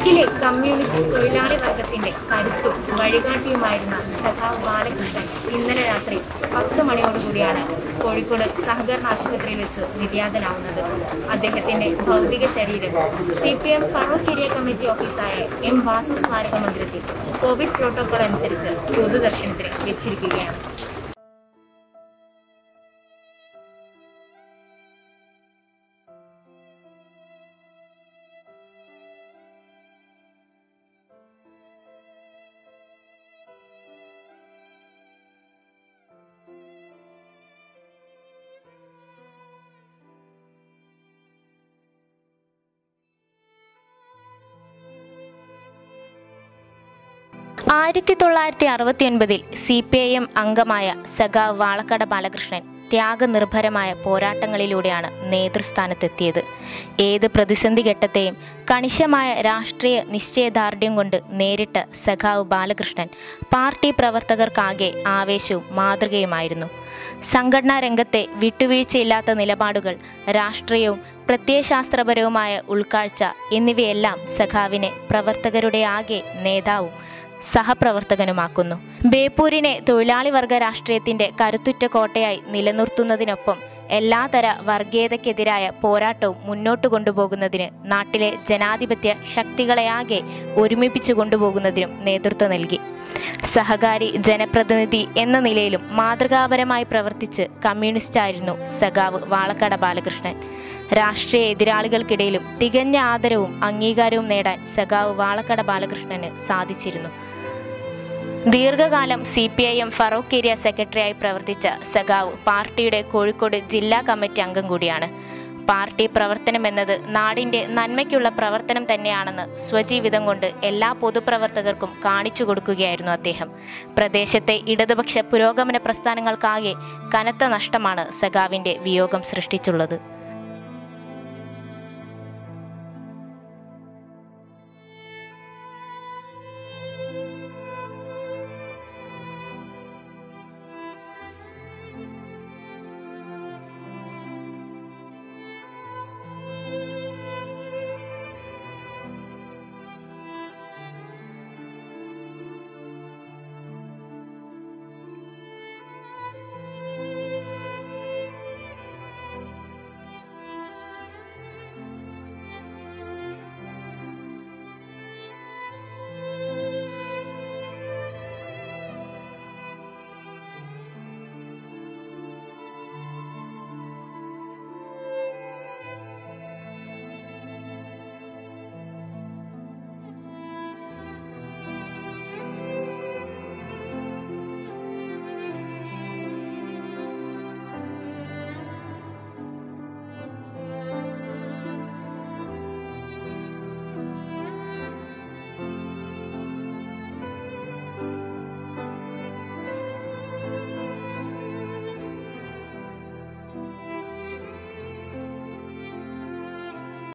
അഖിലെ communist തൊഴിലാളി വർഗത്തിന്റെ കരുത്തും വഴികാട്ടിയുമായിരുന്ന സഖാവ് ബാലകൃഷ്ണൻ ഇന്നലെ രാത്രി പത്ത് മണിയോടുകൂടിയാണ് കോഴിക്കോട് സഹകരണ ആശുപത്രിയിൽ വെച്ച് നിര്യാതനാവുന്നത് അദ്ദേഹത്തിന്റെ ഭൗതിക ശരീരം C P M Farook area committee ഓഫീസായ എം വാസു സ്മാരക മന്ദിരത്തിൽ കോവിഡ് പ്രോട്ടോകോൾ അനുസരിച്ച് പൊതുദർശനത്തിന് വെച്ചിരിക്കുകയാണ് ആയിരത്തി തൊള്ളായിരത്തി അറുപത്തി ഒൻപതിൽ സി പി ഐ എം അംഗമായ സഖാവ് വാളക്കട ബാലകൃഷ്ണൻ ത്യാഗനിർഭരമായ പോരാട്ടങ്ങളിലൂടെയാണ് നേതൃസ്ഥാനത്തെത്തിയത് ഏത് പ്രതിസന്ധി ഘട്ടത്തെയും കണിശമായ രാഷ്ട്രീയ നിശ്ചയദാർഢ്യം കൊണ്ട് നേരിട്ട സഖാവ് ബാലകൃഷ്ണൻ പാർട്ടി പ്രവർത്തകർക്കാകെ ആവേശവും മാതൃകയുമായിരുന്നു സംഘടനാ രംഗത്തെ വിട്ടുവീഴ്ചയില്ലാത്ത നിലപാടുകൾ രാഷ്ട്രീയവും പ്രത്യയശാസ്ത്രപരവുമായ ഉൾക്കാഴ്ച എന്നിവയെല്ലാം സഖാവിനെ പ്രവർത്തകരുടെ ആകെ നേതാവും സഹപ്രവർത്തകനുമാക്കുന്നു ബേപ്പൂരിനെ തൊഴിലാളി വർഗ രാഷ്ട്രീയത്തിന്റെ കരുത്തുറ്റ കോട്ടയായി നിലനിർത്തുന്നതിനൊപ്പം എല്ലാതര വർഗീയതയ്ക്കെതിരായ പോരാട്ടവും മുന്നോട്ട് കൊണ്ടുപോകുന്നതിന് നാട്ടിലെ ജനാധിപത്യ ശക്തികളെയാകെ ഒരുമിപ്പിച്ചു കൊണ്ടുപോകുന്നതിനും നേതൃത്വം നൽകി സഹകാരി ജനപ്രതിനിധി എന്ന നിലയിലും മാതൃകാപരമായി പ്രവർത്തിച്ച് കമ്മ്യൂണിസ്റ്റായിരുന്നു സഖാവ് വാളക്കട ബാലകൃഷ്ണൻ രാഷ്ട്രീയ എതിരാളികൾക്കിടയിലും തികഞ്ഞ ആദരവും അംഗീകാരവും നേടാൻ സഖാവ് വാളക്കട ബാലകൃഷ്ണന് സാധിച്ചിരുന്നു ദീർഘകാലം C P I M Farook area സെക്രട്ടറിയായി പ്രവർത്തിച്ച സഖാവ് പാർട്ടിയുടെ കോഴിക്കോട് ജില്ലാ കമ്മിറ്റി അംഗം കൂടിയാണ് പാർട്ടി പ്രവർത്തനം എന്നത് നാടിന്റെ നന്മയ്ക്കുള്ള പ്രവർത്തനം തന്നെയാണെന്ന് സ്വജീവിതം കൊണ്ട് എല്ലാ പൊതുപ്രവർത്തകർക്കും കാണിച്ചു കൊടുക്കുകയായിരുന്നു അദ്ദേഹം പ്രദേശത്തെ ഇടതുപക്ഷ പുരോഗമന പ്രസ്ഥാനങ്ങൾക്കാകെ കനത്ത നഷ്ടമാണ് സഖാവിന്റെ വിയോഗം സൃഷ്ടിച്ചുള്ളത്